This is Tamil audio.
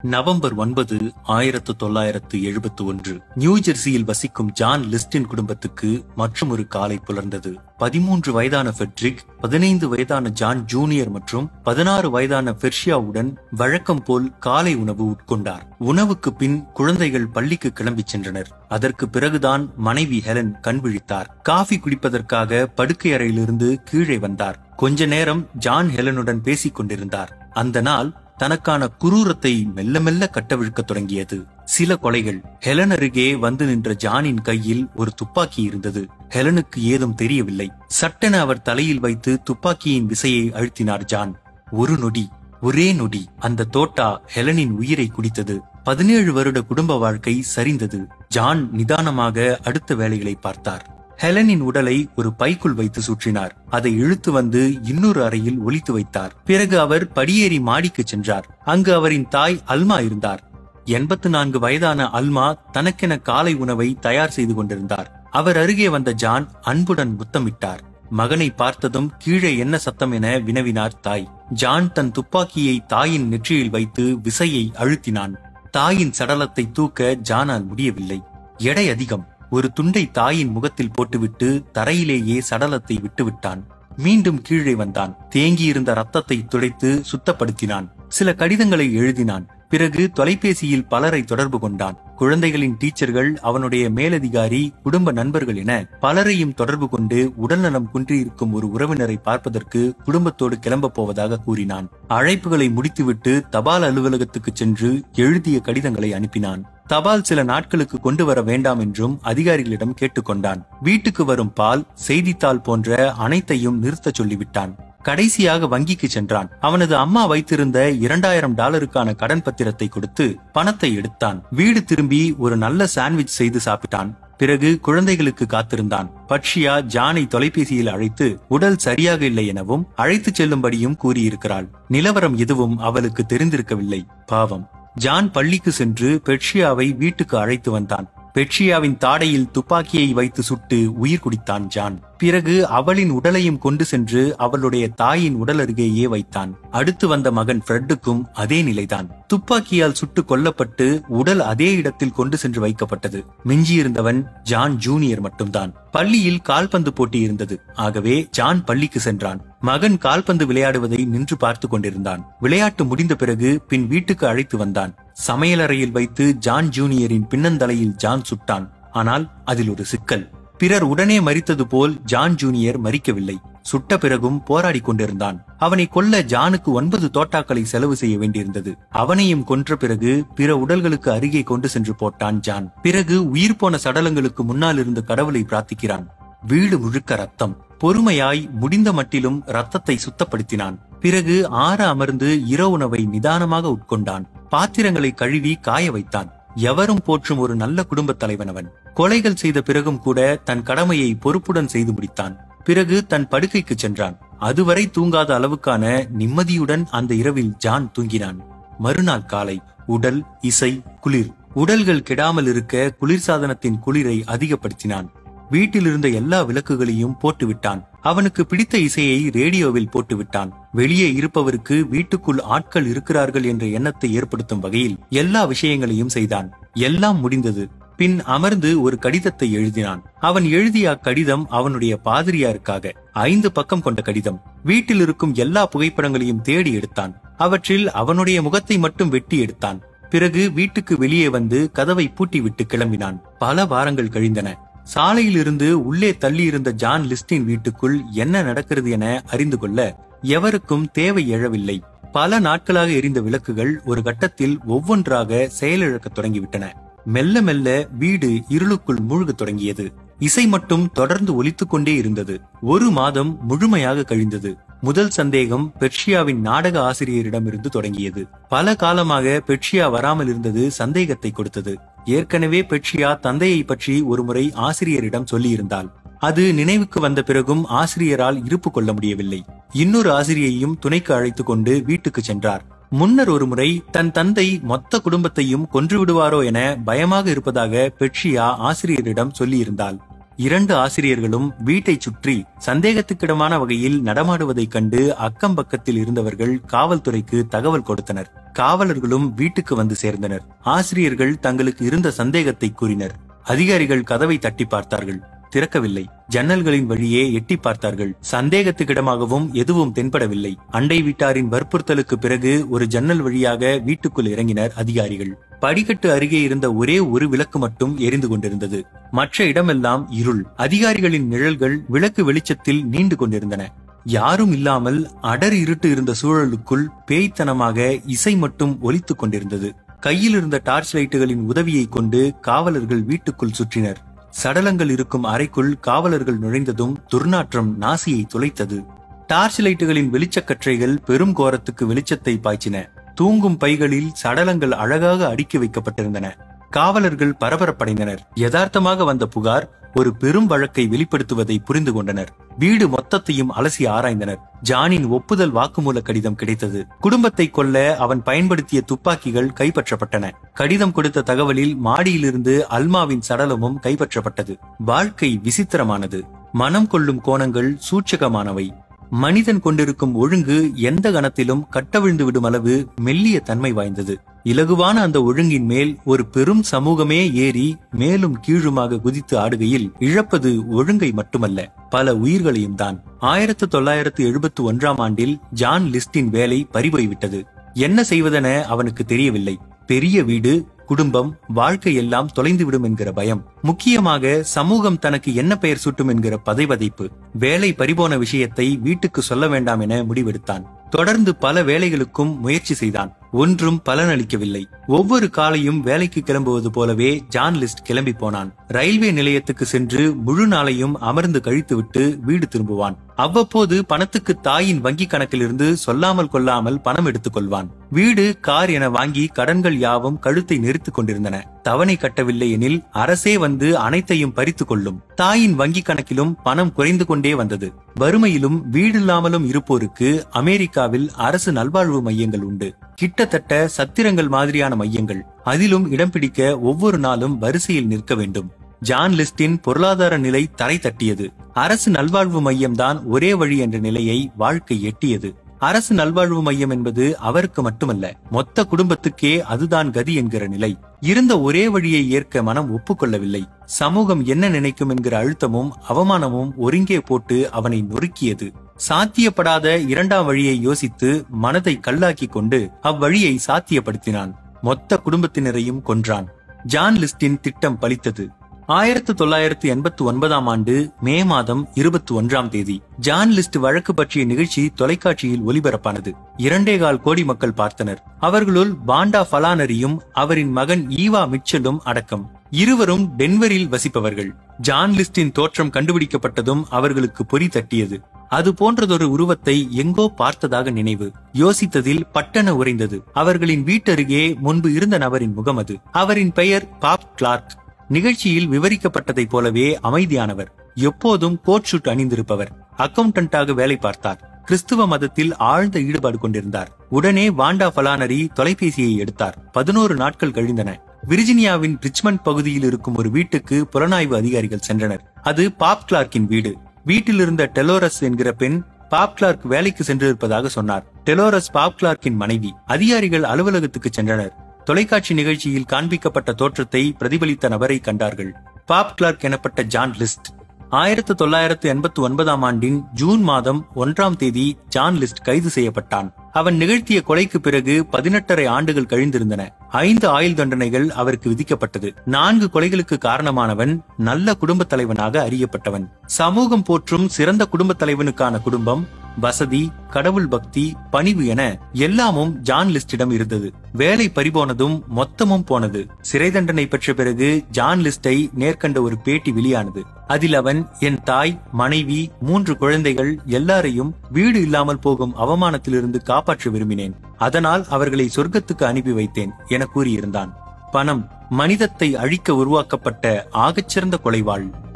நவம்பர் ஒன்பது ஆயிரத்து தொள்ளாயிரத்து எழுபத்து ஒன்று நியூஜெர்சியில் வசிக்கும் ஜான் லிஸ்டின் குடும்பத்துக்கு மற்றும் ஒரு காலை புலர்ந்தது பதிமூன்று வயதான ஃபெட்ரிக் பதினைந்து வயதான ஜான் ஜூனியர் மற்றும் பதினாறு வயதான பெர்ஷியாவுடன் வழக்கம் போல் காலை உணவு உட்கொண்டார் உணவுக்கு பின் குழந்தைகள் பள்ளிக்கு கிளம்பிச் சென்றனர் அதற்கு பிறகுதான் மனைவி ஹெலன் கண் விழித்தார் காஃபி குடிப்பதற்காக படுக்கை அறையிலிருந்து கீழே வந்தார் கொஞ்ச நேரம் ஜான் ஹெலனுடன் பேசிக் கொண்டிருந்தார் அந்த நாள் தனக்கான குரூரத்தை மெல்ல மெல்ல கட்டவிழ்க்கத் தொடங்கியது சில கொலைகள் ஹெலன் அருகே வந்து நின்ற ஜானின் கையில் ஒரு துப்பாக்கி இருந்தது ஹெலனுக்கு ஏதும் தெரியவில்லை சட்டென அவர் தலையில் வைத்து துப்பாக்கியின் விசையை அழுத்தினார் ஜான் ஒரு நொடி ஒரே நொடி அந்த தோட்டா ஹெலனின் உயிரை குடித்தது பதினேழு வருட குடும்ப வாழ்க்கை சரிந்தது ஜான் நிதானமாக அடுத்த வேலைகளை பார்த்தார் ஹெலனின் உடலை ஒரு பைக்குள் வைத்து சுற்றினார் அதை இழுத்து வந்து இன்னொரு அறையில் ஒளித்து வைத்தார் பிறகு அவர் படியேறி மாடிக்கு சென்றார் அங்கு அவரின் தாய் அல்மா இருந்தார் எண்பத்து நான்கு வயதான அல்மா தனக்கென காலை உணவை தயார் செய்து கொண்டிருந்தார் அவர் அருகே வந்த ஜான் அன்புடன் முத்தமிட்டார் மகனை பார்த்ததும் கீழே என்ன சத்தம் என வினவினார் தாய் ஜான் தன் துப்பாக்கியை தாயின் நெற்றியில் வைத்து விசையை அழுத்தினான் தாயின் சடலத்தை தூக்க ஜானால் முடியவில்லை எடை அதிகம் ஒரு துண்டை தாயின் முகத்தில் போட்டுவிட்டு தரையிலேயே சடலத்தை விட்டுவிட்டான் மீண்டும் கீழே வந்தான் தேங்கியிருந்த ரத்தத்தை துடைத்து சுத்தப்படுத்தினான் சில கடிதங்களை எழுதினான் பிறகு தொலைபேசியில் பலரை தொடர்பு கொண்டான் குழந்தைகளின் டீச்சர்கள் அவனுடைய மேலதிகாரி குடும்ப நண்பர்கள் என பலரையும் தொடர்பு கொண்டு உடல்நலம் குன்றியிருக்கும் ஒரு உறவினரை பார்ப்பதற்கு குடும்பத்தோடு கிளம்பப் போவதாக கூறினான் அழைப்புகளை முடித்துவிட்டு தபால் அலுவலகத்துக்கு சென்று எழுதிய கடிதங்களை அனுப்பினான் தபால் சில நாட்களுக்கு கொண்டு வர வேண்டாம் என்றும் அதிகாரிகளிடம் கேட்டுக்கொண்டான் வீட்டுக்கு வரும் பால் செய்தித்தாள் போன்ற அனைத்தையும் நிறுத்தச் சொல்லிவிட்டான் கடைசியாக வங்கிக்கு சென்றான் அவனது அம்மா வைத்திருந்த இரண்டாயிரம் டாலருக்கான கடன் பத்திரத்தை கொடுத்து பணத்தை எடுத்தான் வீடு திரும்பி ஒரு நல்ல சாண்ட்விச் செய்து சாப்பிட்டான் பிறகு குழந்தைகளுக்கு காத்திருந்தான் பட்சியா ஜானை தொலைபேசியில் அழைத்து உடல் சரியாக இல்லை எனவும் அழைத்துச் செல்லும்படியும் கூறியிருக்கிறாள் நிலவரம் எதுவும் அவளுக்கு தெரிந்திருக்கவில்லை பாவம் ஜான் பள்ளிக்கு சென்று பெட்ஷியாவை வீட்டுக்கு அழைத்து வந்தான் பெட்ஷியாவின் தாடையில் துப்பாக்கியை வைத்து சுட்டு உயிர் குடித்தான் ஜான் பிறகு அவளின் உடலையும் கொண்டு சென்று அவளுடைய தாயின் உடல் அருகேயே வைத்தான் அடுத்து வந்த மகன் ஃப்ரெட்டுக்கும் அதே நிலைதான் துப்பாக்கியால் சுட்டு கொல்லப்பட்டு உடல் அதே இடத்தில் கொண்டு சென்று வைக்கப்பட்டது மிஞ்சியிருந்தவன் ஜான் ஜூனியர் மட்டும்தான் பள்ளியில் கால்பந்து போட்டி இருந்தது ஆகவே ஜான் பள்ளிக்கு சென்றான் மகன் கால்பந்து விளையாடுவதை நின்று பார்த்து கொண்டிருந்தான் விளையாட்டு முடிந்த பிறகு பின் வீட்டுக்கு அழைத்து வந்தான் சமையலறையில் வைத்து ஜான் ஜூனியரின் பின்னந்தலையில் ஜான் சுட்டான் ஆனால் அதில் ஒரு சிக்கல் பிறர் உடனே மறித்தது போல் ஜான் ஜூனியர் மறிக்கவில்லை சுட்ட பிறகும் போராடி கொண்டிருந்தான் அவனை கொல்ல ஜானுக்கு ஒன்பது தோட்டாக்களை செலவு செய்ய வேண்டியிருந்தது அவனையும் கொன்ற பிறகு பிற உடல்களுக்கு அருகே கொண்டு சென்று போட்டான் ஜான் பிறகு உயிர் போன சடலங்களுக்கு முன்னால் இருந்த கடவுளை பிரார்த்திக்கிறான் வீடு முழுக்க ரத்தம் பொறுமையாய் முடிந்த மட்டிலும் ரத்தத்தை சுத்தப்படுத்தினான் பிறகு ஆற அமர்ந்து இரவுணவை நிதானமாக உட்கொண்டான் பாத்திரங்களை கழுவி காய வைத்தான் எவரும் போற்றும் ஒரு நல்ல குடும்பத் தலைவன் அவன் கொலைகள் செய்த பிறகும் கூட தன் கடமையை பொறுப்புடன் செய்து முடித்தான் பிறகு தன் படுக்கைக்கு சென்றான் அதுவரை தூங்காத அளவுக்கான நிம்மதியுடன் அந்த இரவில் ஜான் தூங்கினான் மறுநாள் காலை உடல் இசை குளிர் உடல்கள் கெடாமல் இருக்க குளிர்சாதனத்தின் குளிரை அதிகப்படுத்தினான் வீட்டில் இருந்த எல்லா விளக்குகளையும் போட்டுவிட்டான் அவனுக்கு பிடித்த இசையை ரேடியோவில் போட்டுவிட்டான் வெளியே இருப்பவருக்கு வீட்டுக்குள் ஆட்கள் இருக்கிறார்கள் என்ற எண்ணத்தை ஏற்படுத்தும் வகையில் எல்லா விஷயங்களையும் செய்தான் எல்லாம் முடிந்தது பின் அமர்ந்து ஒரு கடிதத்தை எழுதினான் அவன் எழுதிய அக்கடிதம் அவனுடைய பாதிரியாருக்காக ஐந்து பக்கம் கொண்ட கடிதம் வீட்டில் இருக்கும் எல்லா புகைப்படங்களையும் தேடி எடுத்தான் அவற்றில் அவனுடைய முகத்தை மட்டும் வெட்டி எடுத்தான் பிறகு வீட்டுக்கு வெளியே வந்து கதவை பூட்டிவிட்டு கிளம்பினான் பல வாரங்கள் கழிந்தன சாலையில் இருந்து உள்ளே தள்ளியிருந்த ஜான் லிஸ்டின் வீட்டுக்குள் என்ன நடக்கிறது என அறிந்து கொள்ள எவருக்கும் தேவை எழவில்லை பல நாட்களாக எரிந்த விளக்குகள் ஒரு கட்டத்தில் ஒவ்வொன்றாக செயலிழக்கத் தொடங்கிவிட்டன மெல்ல மெல்ல வீடு இருளுக்குள் மூழ்கத் தொடங்கியது இசை மட்டும் தொடர்ந்து ஒலித்துக் கொண்டே இருந்தது ஒரு மாதம் முழுமையாக கழிந்தது முதல் சந்தேகம் பெர்ஷியாவின் நாடக ஆசிரியரிடமிருந்து தொடங்கியது பல காலமாக பெர்ஷியா வராமல் இருந்தது சந்தேகத்தை கொடுத்தது ஏற்கனவே பெட்சியா தந்தையை பற்றி ஒருமுறை ஆசிரியரிடம் சொல்லியிருந்தாள் அது நினைவுக்கு வந்த பிறகும் ஆசிரியரால் இருப்பு கொள்ள முடியவில்லை இன்னொரு ஆசிரியையும் துணைக்கு அழைத்துக் கொண்டு வீட்டுக்கு சென்றார் முன்னர் ஒருமுறை தன் தந்தை மொத்த குடும்பத்தையும் கொன்று விடுவாரோ என பயமாக இருப்பதாக பெட்சியா ஆசிரியரிடம் சொல்லியிருந்தாள் இரண்டு ஆசிரியர்களும் வீட்டைச் சுற்றி சந்தேகத்துக்கிடமான வகையில் நடமாடுவதைக் கண்டு அக்கம் பக்கத்தில் இருந்தவர்கள் காவல்துறைக்கு தகவல் கொடுத்தனர் காவலர்களும் வீட்டுக்கு வந்து சேர்ந்தனர் ஆசிரியர்கள் தங்களுக்கு இருந்த சந்தேகத்தை கூறினர் அதிகாரிகள் கதவை தட்டி பார்த்தார்கள் திறக்கவில்லை ஜன்னல்களின் வழியே எட்டி பார்த்தார்கள் சந்தேகத்துக்கிடமாகவும் எதுவும் தென்படவில்லை அண்டை வீட்டாரின் வற்புறுத்தலுக்கு பிறகு ஒரு ஜன்னல் வழியாக வீட்டுக்குள் இறங்கினர் அதிகாரிகள் படிக்கட்டு அருகே இருந்த ஒரே ஒரு விளக்கு மட்டும் எரிந்து கொண்டிருந்தது மற்ற இடமெல்லாம் இருள் அதிகாரிகளின் நிழல்கள் விளக்கு வெளிச்சத்தில் நீண்டு கொண்டிருந்தன யாரும் இல்லாமல் அடர் இருட்டு இருந்த சூழலுக்குள் பேய்த்தனமாக இசை மட்டும் ஒலித்துக் கொண்டிருந்தது கையில் இருந்த டார்ச் லைட்டுகளின் உதவியை கொண்டு காவலர்கள் வீட்டுக்குள் சுற்றினர் சடலங்கள் இருக்கும் அறைக்குள் காவலர்கள் நுழைந்ததும் துர்நாற்றம் நாசியை துளைத்தது டார்ச் லைட்டுகளின் வெளிச்சக்கற்றைகள் பெரும் கோரத்துக்கு வெளிச்சத்தை பாய்ச்சின தூங்கும் பைகளில் சடலங்கள் அழகாக அடுக்கி வைக்கப்பட்டிருந்தன காவலர்கள் பரபரப்படைந்தனர் யதார்த்தமாக வந்த புகார் ஒரு பெரும் வழக்கை வெளிப்படுத்துவதை புரிந்து கொண்டனர் வீடு மொத்தத்தையும் அலசி ஆராய்ந்தனர் ஜானின் ஒப்புதல் வாக்குமூல கடிதம் கிடைத்தது குடும்பத்தை கொல்ல அவன் பயன்படுத்திய துப்பாக்கிகள் கைப்பற்றப்பட்டன கடிதம் கொடுத்த தகவலில் மாடியிலிருந்து அல்மாவின் சடலமும் கைப்பற்றப்பட்டது வாழ்க்கை விசித்திரமானது மனம் கொள்ளும் கோணங்கள் சூட்சகமானவை மனிதன் கொண்டிருக்கும் ஒழுங்கு எந்த கணத்திலும் கட்டவிழ்ந்து விடும் அளவு மெல்லிய தன்மை வாய்ந்தது இலகுவான அந்த ஒழுங்கின் மேல் ஒரு பெரும் சமூகமே ஏறி மேலும் கீழுமாக குதித்து ஆடுகையில் இழப்பது ஒழுங்கை மட்டுமல்ல பல உயிர்களையும் தான் ஆயிரத்து தொள்ளாயிரத்து எழுபத்து ஒன்றாம் ஆண்டில் ஜான் லிஸ்டின் வேலை பறிபோய்விட்டது என்ன செய்வதென அவனுக்கு தெரியவில்லை பெரிய வீடு குடும்பம் வாழ்க்கை எல்லாம் தொலைந்துவிடும் என்கிற பயம் முக்கியமாக சமூகம் தனக்கு என்ன பெயர் சூட்டும் என்கிற பதைவதைப்பு வேலை பறிபோன விஷயத்தை வீட்டுக்கு சொல்ல வேண்டாம் என முடிவெடுத்தான் தொடர்ந்து பல வேலைகளுக்கும் முயற்சி செய்தான் ஒன்றும் பலனளிக்கவில்லை ஒவ்வொரு காலையும் வேலைக்கு கிளம்புவது போலவே ஜான் லிஸ்ட் கிளம்பி போனான் ரயில்வே நிலையத்துக்கு சென்று முழு நாளையும் அமர்ந்து கழித்துவிட்டு வீடு திரும்புவான் அவ்வப்போது பணத்துக்கு தாயின் வங்கி கணக்கிலிருந்து சொல்லாமல் கொள்ளாமல் பணம் எடுத்துக் கொள்வான் வீடு கார் என வாங்கி கடன்கள் யாவும் கழுத்தை நெரித்துக் கொண்டிருந்தன தவணை கட்டவில்லை எனில் அரசே வந்து அனைத்தையும் பறித்து கொள்ளும் தாயின் வங்கி கணக்கிலும் பணம் குறைந்து கொண்டே வந்தது வறுமையிலும் வீடில்லாமலும் இருப்போருக்கு அமெரிக்காவில் அரசு நல்வாழ்வு மையங்கள் உண்டு கிட்டத்தட்ட சத்திரங்கள் மாதிரியான மையங்கள் அதிலும் இடம் பிடிக்க ஒவ்வொரு நாளும் வரிசையில் நிற்க வேண்டும் ஜான் லிஸ்டின் பொருளாதார நிலை தரை தட்டியது அரசு நல்வாழ்வு மையம்தான் ஒரே வழி என்ற நிலையை வாழ்க்கை எட்டியது அரசு நல்வாழ்வு மையம் என்பது அவருக்கு மட்டுமல்ல மொத்த குடும்பத்துக்கே அதுதான் கதி என்கிற நிலை இருந்த ஒரே வழியை ஏற்க மனம் ஒப்புக்கொள்ளவில்லை சமூகம் என்ன நினைக்கும் என்கிற அழுத்தமும் அவமானமும் ஒருங்கே போட்டு அவனை நொறுக்கியது சாத்தியப்படாத இரண்டாம் வழியை யோசித்து மனதை கல்லாக்கி கொண்டு அவ்வழியை சாத்தியப்படுத்தினான் மொத்த குடும்பத்தினரையும் கொன்றான் ஜான் லிஸ்டின் திட்டம் பலித்தது ஆயிரத்து தொள்ளாயிரத்து எண்பத்தி ஒன்பதாம் ஆண்டு மே மாதம் இருபத்தி ஒன்றாம் தேதி ஜான் லிஸ்ட் வழக்கு பற்றிய நிகழ்ச்சி தொலைக்காட்சியில் ஒலிபரப்பானது இரண்டே கால் கோடி மக்கள் பார்த்தனர் அவர்களுள் பாண்டா ஃபலானரியும் அவரின் மகன் ஈவா மிச்சலும் அடக்கம் இருவரும் டென்வரில் வசிப்பவர்கள் ஜான் லிஸ்டின் தோற்றம் கண்டுபிடிக்கப்பட்டதும் அவர்களுக்கு பொறி தட்டியது அது போன்றதொரு உருவத்தை எங்கோ பார்த்ததாக நினைவு யோசித்ததில் பட்டன உறைந்தது அவர்களின் வீட்டருகே முன்பு இருந்த நபரின் முகம் அது அவரின் பெயர் பாப் கிளார்க் நிகழ்ச்சியில் விவரிக்கப்பட்டதைப் போலவே அமைதியானவர் எப்போதும் கோட் ஷூட் அணிந்திருப்பவர் அக்கவுண்டன்டாக வேலை பார்த்தார் கிறிஸ்துவ மதத்தில் ஆழ்ந்த ஈடுபாடு கொண்டிருந்தார் உடனே வாண்டா ஃபலானரி தொலைபேசியை எடுத்தார் பதினோரு நாட்கள் கழிந்தன விர்ஜினியாவின் ரிச்மண்ட் பகுதியில் இருக்கும் ஒரு வீட்டுக்கு புலனாய்வு அதிகாரிகள் சென்றனர் அது பாப் கிளார்க்கின் வீடு வீட்டில் இருந்த டெலோரஸ் என்கிற பெண் பாப் கிளார்க் வேலைக்கு சென்றிருப்பதாக சொன்னார் டெலோரஸ் பாப் கிளார்க்கின் மனைவி அதிகாரிகள் அலுவலகத்துக்கு சென்றனர் தொலைக்காட்சி நிகழ்ச்சியில் காண்பிக்கப்பட்ட தோற்றத்தை பிரதிபலித்த நபரை கண்டார்கள் பாப் கிளார்க் எனப்பட்ட ஜான் லிஸ்ட் ஆயிரத்து தொள்ளாயிரத்து எண்பத்தி ஒன்பதாம் ஆண்டின் ஜூன் மாதம் ஒன்றாம் தேதி ஜான் லிஸ்ட் கைது செய்யப்பட்டான் அவன் நிகழ்த்திய கொலைக்கு பிறகு பதினெட்டரை ஆண்டுகள் கழிந்திருந்தன ஐந்து ஆயுள் தண்டனைகள் அவருக்கு விதிக்கப்பட்டது நான்கு கொலைகளுக்கு காரணமானவன் நல்ல குடும்பத் தலைவனாக அறியப்பட்டவன் சமூகம் போற்றும் சிறந்த குடும்பத் தலைவனுக்கான குடும்பம் வசதி கடவுள் பக்தி பணிவு என எல்லாமும் ஜான் லிஸ்டிடம் இருந்தது வேலை பறிபோனதும் மொத்தமும் போனது சிறை தண்டனை பெற்ற பிறகு ஜான் லிஸ்டை நேர்கண்ட ஒரு பேட்டி வெளியானது அதில் அவன் என் தாய் மனைவி மூன்று குழந்தைகள் எல்லாரையும் வீடு இல்லாமல் போகும் அவமானத்திலிருந்து காப்பாற்ற விரும்பினேன் அதனால் அவர்களை சொர்க்கத்துக்கு அனுப்பி வைத்தேன் என கூறியிருந்தான் பணம் மனிதத்தை அழிக்க உருவாக்கப்பட்ட ஆகச்சிறந்த கொலைவாள்